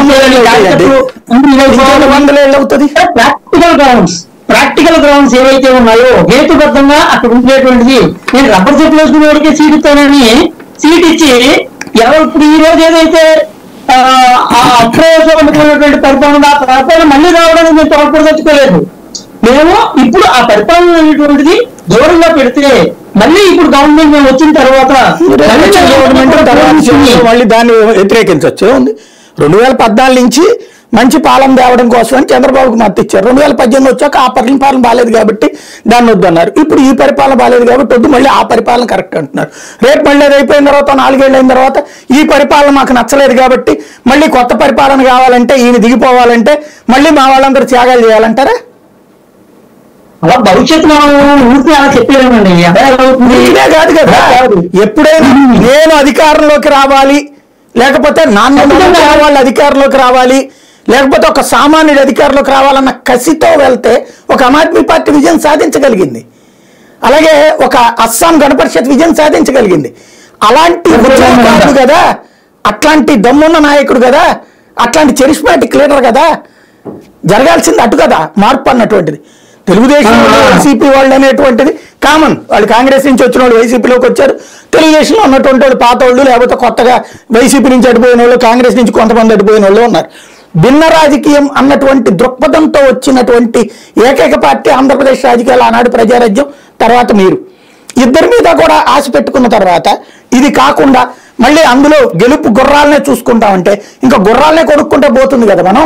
వందలు జాగ్రత్తలు ఇంకొక వందలు ఏళ్ళు అవుతుంది ప్రాక్టికల్ గ్రౌండ్స్ ప్రాక్టికల్ గ్రౌండ్స్ ఏవైతే ఉన్నాయో హేతుబద్ధంగా అక్కడ ఉండేటువంటిది నేను రబ్బర్ చెప్పులు వేసుకునే వాడికి సీట్ ఇస్తానని సీట్ ఇచ్చి ఎవరు ఇప్పుడు ఈ రోజు ఏదైతే ఆ, ఆ అప్రయోజకమైనటువంటి పరిపాలన ఆ పరిపాలన మళ్ళీ రావడానికి మేము తోడ్పడి తెచ్చుకోలేదు మేము ఇప్పుడు ఆ పరిపాలన అనేటువంటిది దూరంగా పెడితే మళ్ళీ ఇప్పుడు గవర్నమెంట్ మేము వచ్చిన తర్వాత మళ్ళీ ఎలక్షన్ గవర్నమెంట్ తర్వాత మేము మళ్ళీ దాన్ని వ్యతిరేకించవచ్చు ఉంది రెండు వేల పద్నాలుగు నుంచి మంచి పాలన తేవడం కోసం అని చంద్రబాబుకు మద్దతు ఇచ్చారు రెండు వేల పద్దెనిమిది వచ్చాక ఆ పరిపాలన బాగాలేదు కాబట్టి దాన్ని వద్దన్నారు ఇప్పుడు ఈ పరిపాలన బాగాలేదు కాబట్టి వద్దు మళ్ళీ ఆ పరిపాలన కరెక్ట్ అంటున్నారు రేపు మళ్ళీ అది అయిపోయిన తర్వాత నాలుగేళ్ళు అయిన తర్వాత ఈ పరిపాలన మాకు నచ్చలేదు కాబట్టి మళ్ళీ కొత్త పరిపాలన కావాలంటే ఈయన దిగిపోవాలంటే మళ్ళీ మా వాళ్ళందరూ త్యాగాలు చేయాలంటారా అలా భవిష్యత్తు మనం ఊరికి అలా చెప్పలేమండి అదే అవుతుంది. ఇదే కాదు కదా కాదు. ఎప్పుడైనా నేను అధికారంలోకి రావాలి లేకపోతే నాన్న వాళ్ళు అధికారంలోకి రావాలి లేకపోతే ఒక సామాన్యుడు అధికారంలోకి రావాలన్న కసితో వెళ్తే ఒక ఆమ్ ఆద్మీ పార్టీ విజయం సాధించగలిగింది అలాగే ఒక అస్సాం గణపరిషత్ విజయం సాధించగలిగింది అలాంటి ఉద్యమకారుడు కదా అట్లాంటి దమ్మున్న నాయకుడు కదా అట్లాంటి చెరిస్మాటిక్ లీడర్ కదా జరగాల్సింది అటు కదా మార్పు అన్నటువంటిది తెలుగుదేశం వైసీపీ వాళ్ళు అనేటువంటిది కామన్ వాళ్ళు కాంగ్రెస్ నుంచి వచ్చిన వాళ్ళు వైసీపీలోకి వచ్చారు తెలుగుదేశంలో ఉన్నటువంటి వాళ్ళు పాత వాళ్ళు లేకపోతే కొత్తగా వైసీపీ నుంచి అడిపోయిన వాళ్ళు కాంగ్రెస్ నుంచి కొంతమంది అడిపోయిన వాళ్ళు ఉన్నారు భిన్న రాజకీయం అన్నటువంటి దృక్పథంతో వచ్చినటువంటి ఏకైక పార్టీ ఆంధ్రప్రదేశ్ రాజకీయాలు ఆనాడు ప్రజారాజ్యం తర్వాత మీరు ఇద్దరి మీద కూడా ఆశ పెట్టుకున్న తర్వాత ఇది కాకుండా మళ్ళీ అందులో గెలుపు గుర్రాలనే చూసుకుంటామంటే ఇంకా గుర్రాలనే కొనుక్కుంటే పోతుంది కదా మనం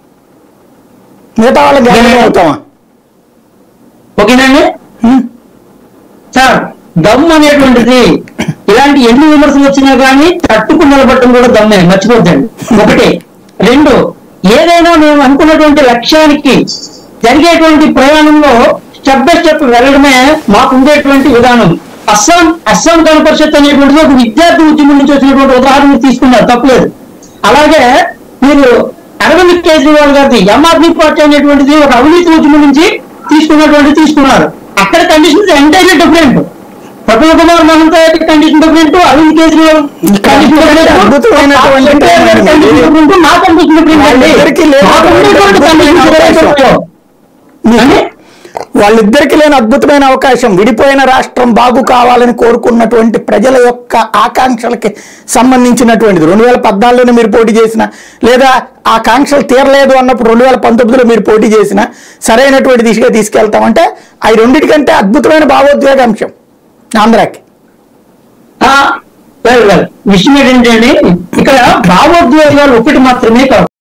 మిగతా వాళ్ళకి గ్యారెంటీ అవుతామా ఓకేనండి హ్మ్. సార్ దమ్ అనేటువంటిది ఇలాంటి ఎన్ని విమర్శలు వచ్చినా కానీ తట్టుకు నిలబడటం కూడా దమ్మే మర్చిపోద్దండి ఒకటి రెండు ఏదైనా మేము అనుకున్నటువంటి లక్ష్యానికి జరిగేటువంటి ప్రయాణంలో స్టెప్ బై స్టెప్ వెళ్ళడమే మాకు ఉండేటువంటి విధానం అస్సాం అస్సాం గణ పరిషత్ అనేటువంటిది ఒక విద్యార్థి ఉద్యమం నుంచి వచ్చినటువంటి ఉదాహరణ మీరు తీసుకున్నారు తప్పలేదు అలాగే మీరు అరవింద్ కేజ్రీవాల్ గారిది ఎం ఆద్మీ పార్టీ అనేటువంటిది ఒక అవినీతి ఉద్యమం నుంచి తీసుకున్నటువంటి తీసుకున్నారు అక్కడ conditions entirely different Prafulla Kumar Mahanta యొక్క condition different Arvind Kejriwal condition different అద్భుతమైనటువంటి కండిషన్ డిఫరెంట్ నా కండిషన్ డిఫరెంట్ అండి వాళ్ళిద్దరికీ లేదు. మాకు ఉండేటువంటి కండిషన్స్ ఏవైతే ఉన్నాయో, అంటే వాళ్ళిద్దరికి లేని అద్భుతమైన అవకాశం విడిపోయిన రాష్ట్రం బాగు కావాలని కోరుకున్నటువంటి ప్రజల యొక్క ఆకాంక్షలకి సంబంధించినటువంటిది రెండు వేల పద్నాలుగులో మీరు పోటీ చేసిన లేదా ఆ కాంక్షలు తీరలేదు అన్నప్పుడు రెండు వేల పంతొమ్మిదిలో మీరు పోటీ చేసిన సరైనటువంటి దిశగా తీసుకెళ్తామంటే అవి రెండింటికంటే అద్భుతమైన భావోద్వేగాంశం ఆంధ్రాకి ఆ, well, well. విషయం ఏంటంటే ఇక్కడ భావోద్వేగాలు ఒకటి మాత్రమే కాదు